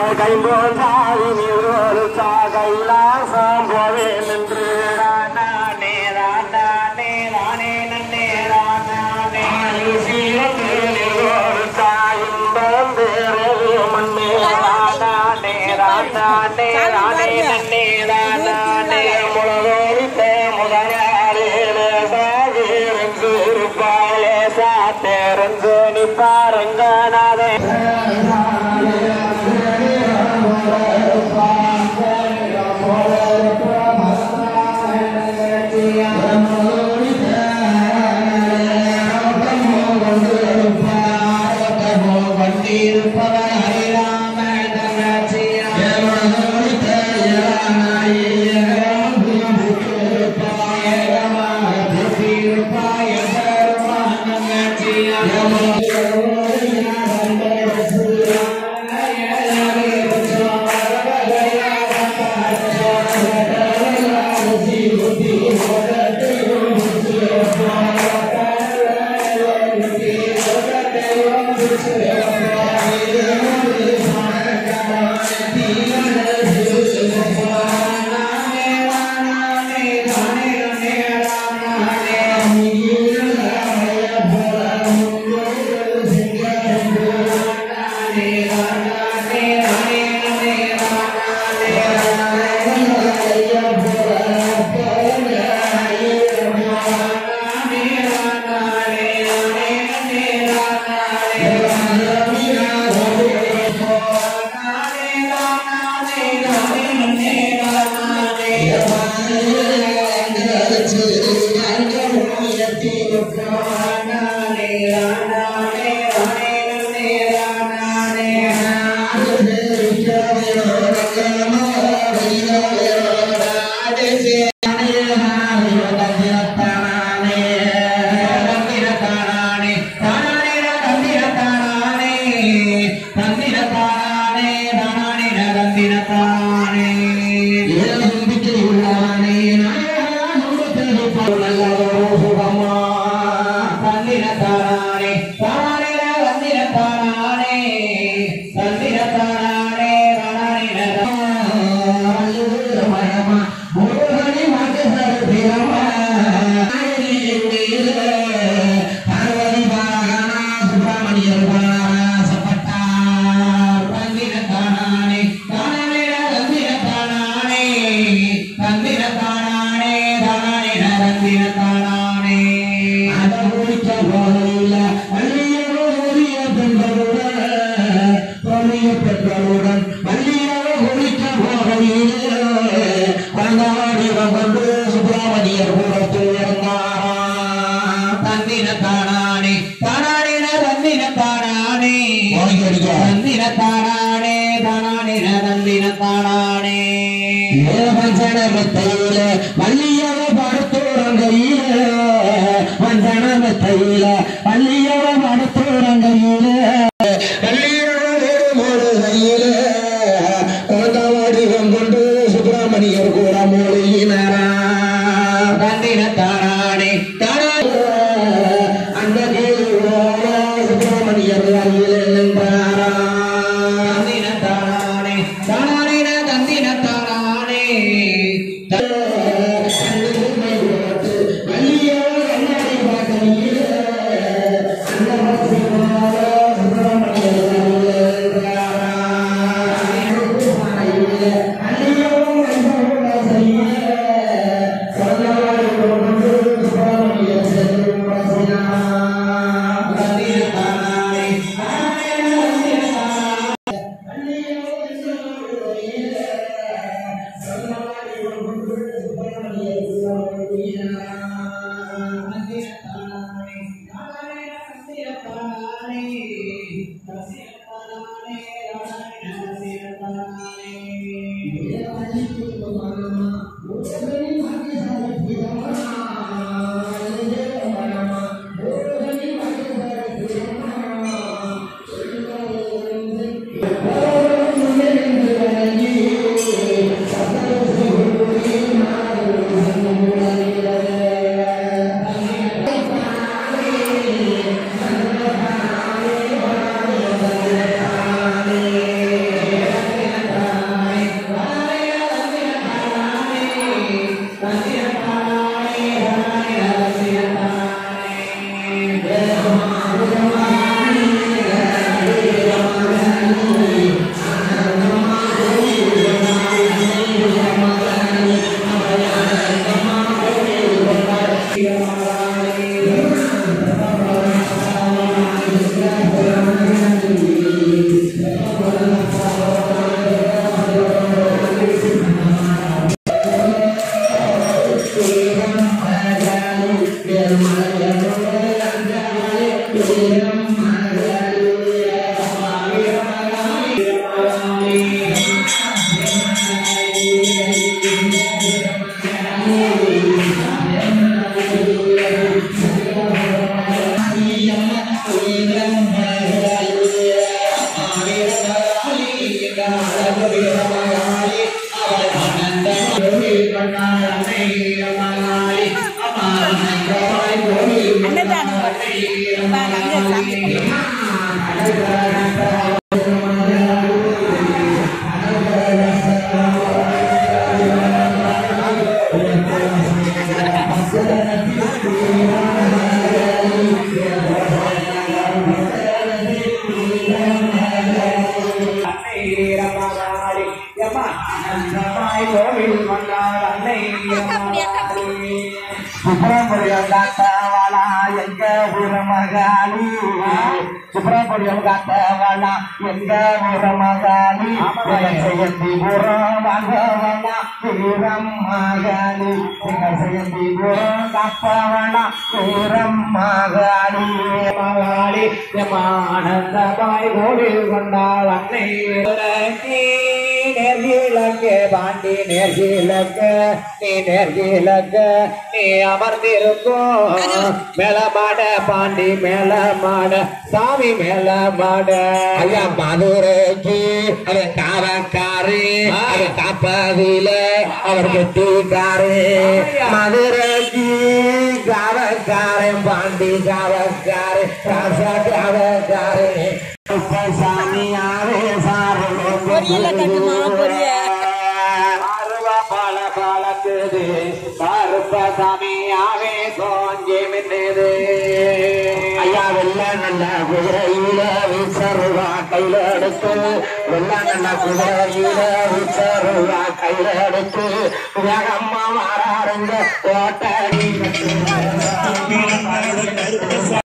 கைம்போன்றாவி நீரோடு சா கைலாசம் போவேன் என்று நானே நானே நானே நன்னே நானே சீரத்து நீரோடு சா இன்பம் வேறவே மண்ணே நானே நானே நானே நன்னே நானே முழகோடித்த முதலாளே சாகிரந்து இருப்பாளே சாத்தேரந்து நிப்பாருங்க நாதே வள்ளியவ படுத்துறங்கையில வஞ்சனமத்தையில வள்ளியவ படுத்துறங்கையில சுப்பிரமணியர் கூட மொழியினரா தாராணி அந்த சுப்பிரமணியர் அருகில் நின்றாரா தாராணி தாராணின தந்தின தாராணி Thank you. அழகு வீரமகாளி அவள் ஆனந்த கோவில் கொண்டாள் அன்னை வீரமகாளி அம்மா ஆனந்தமாய் கோவில் கொண்டாள் அன்னை வீரமகாளி அன்னை வீரமகாளி எம்மா அனந்தமாய் கோவில் கொண்டாள் அன்னை வீரமகாளி சுப்பிரமணியம் காத்தவாளா எங்க வீரமகாளி சுப்பிரமணியம் காத்தவாளா எங்க வீரமகாளி ஜெயந்தி புறம் வாங்கவனா வீரம் மகாளி ஜெயந்தி புறம் காப்பவனா வீரம் மகாளி மகாளி ஆனந்தமாய் கோவில் கொண்டாள் அன்னை நேர்கிழக்கு பாண்டி நேர்கிழக்கு நீ நேர்கிழக்கு நீ அமர்ந்திருக்கும் மேலமாட பாண்டி மேலமாட சாமி மேலமாட ஐயா மதுரைக்கு அது காவக்காரு அது காப்பதில அவர் கெட்டிக்காரு மதுரைக்கு காவக்காரன் பாண்டி காவக்காரு ராசா காவக்காரு சாமியாவே பொரியல கட்டுமா, பொரிய. அருவா பல பழக்குது கருப்பசாமியாவே சோஞ்சி மின்னுது ஐயா வெள்ள நல்ல குதிரையில வீசருவா கையில எடுத்து வெள்ள நல்ல குதிரையில வீசருவா கையில எடுத்து வேகம்மா மாறாருங்க ஓட்டடி